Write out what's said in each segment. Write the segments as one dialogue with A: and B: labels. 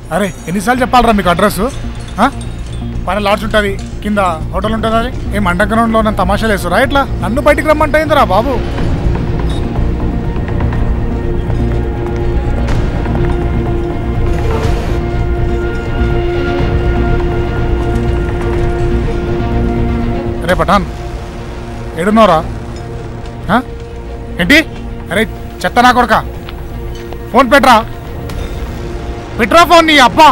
A: అరే ఎన్నిసార్లు చెప్పాలరా మీకు అడ్రస్ పైన లాడ్జ్ ఉంటుంది కింద హోటల్ ఉంటుంది అది ఏం అండర్గ్రౌండ్లో నన్ను తమాషాలు వేస్తురా ఇట్లా నన్ను బయటికి రమ్మంటేందిరా బాబు అరే పఠాన్ ఏడున్నావురా ఆ? ఏంటి అరే చెత్త నా కొడక ఫోన్ పెట్టరా పెట్రా ఫోన్ నీ అబ్బా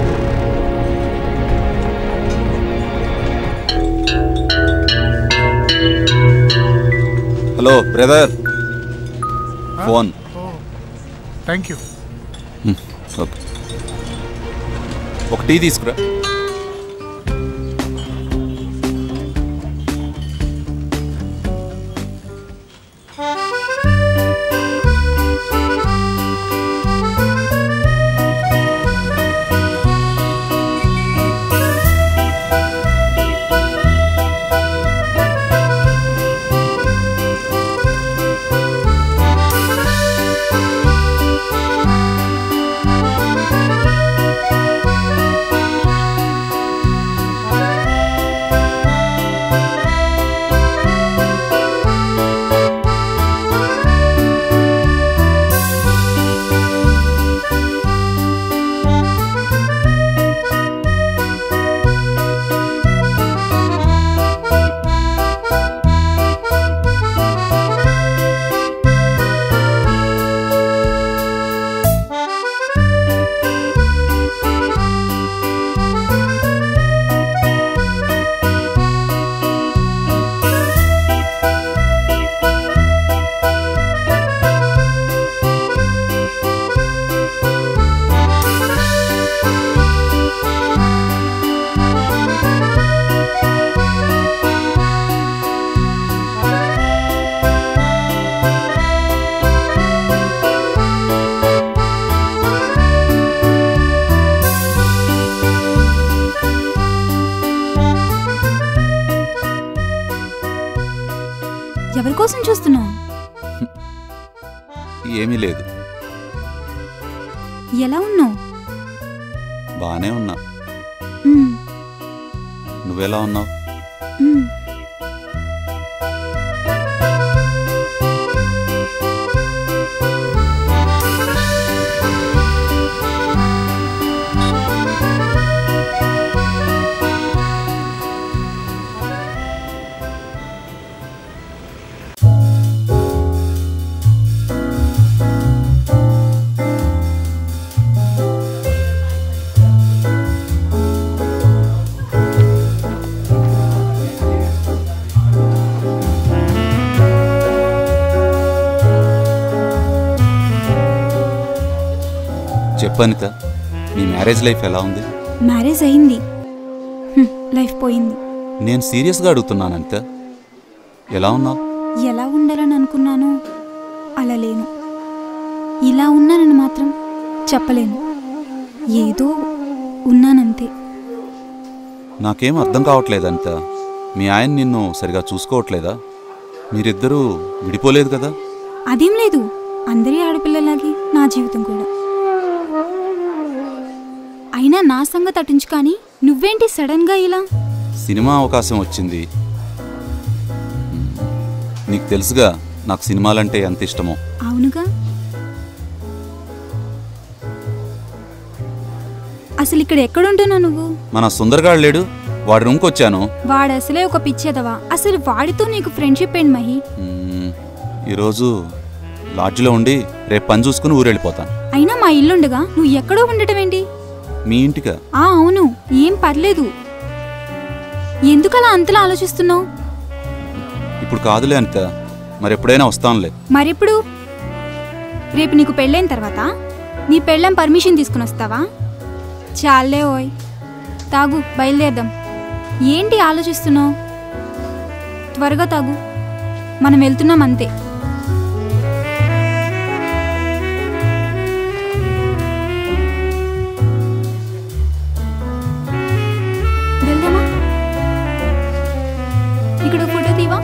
B: hello brother phone
A: thank you
B: okay ఒక టీ తీసుకురా
C: ఎవరి కోసం చూస్తున్నావు
B: ఏమీ లేదు
C: ఎలా ఉన్నావు
B: బాగానే ఉన్నా
C: మ్మ్,
B: నువ్వెలా ఉన్నావు
C: మ్మ్.
B: చెప్పు అనిత నీ మ్యారేజ్ లైఫ్ ఎలా ఉంది
C: మ్యారేజ్ అయింది హ్మ్, లైఫ్ పోయింది
B: నేను సీరియస్గా అడుగుతున్నాను అనిత ఎలా ఉన్నావు
C: ఎలా ఉండాలని అనుకున్నానో అలా లేను ఇలా ఉన్నానని మాత్రం చెప్పలేను ఏదో ఉన్నానంతే
B: నాకేం అర్థం కావట్లేదు అనిత మీ ఆయన నిన్ను సరిగా చూసుకోవట్లేదా మీరిద్దరూ విడిపోలేదు కదా
C: అదేం లేదు అందరి ఆడపిల్లలాగే నా జీవితం కూడా అయినా నా సంగతి అటుంచు కానీ నువ్వేంటి సడన్గా ఇలా
B: సినిమా అవకాశం వచ్చింది మ్మ్. నీకు తెలుసుగా నాకు సినిమాలంటే ఎంత ఇష్టమో
C: అవునుగా అసలు ఇక్కడ ఎక్కడుంటున్నావు నువ్వు
B: మన సుందరగాడు లేడు వాడి రూమ్కి వచ్చాను
C: వాడు అసలే ఒక పిచ్చేదవా అసలు వాడితో నీకు ఫ్రెండ్షిప్ ఏంటి మహి
B: మ్మ్. ఈరోజు లాడ్జ్లో ఉండి రేపు పని చూసుకుని ఊరెళ్ళిపోతాను
C: అయినా మా ఇల్లుండగా నువ్వు ఎక్కడో ఉండటం ఏంటి
B: మీ ఇంటికా
C: ఆ అవును ఏం పర్లేదు ఎందుకలా అంతలా ఆలోచిస్తున్నావు
B: ఇప్పుడు కాదులే అనిత మరి ఎప్పుడైనా వస్తానులే
C: మరెప్పుడు రేపు నీకు పెళ్ళైన తర్వాత నీ పెళ్ళం పర్మిషన్ తీసుకుని వస్తావా చాలే ఓయ్ తాగు బయలుదేరదాం ఏంటి ఆలోచిస్తున్నావు త్వరగా తాగు మనం వెళ్తున్నాం అంతే వెళ్దామా ఇక్కడ ఫోటో తీవా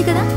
C: కదా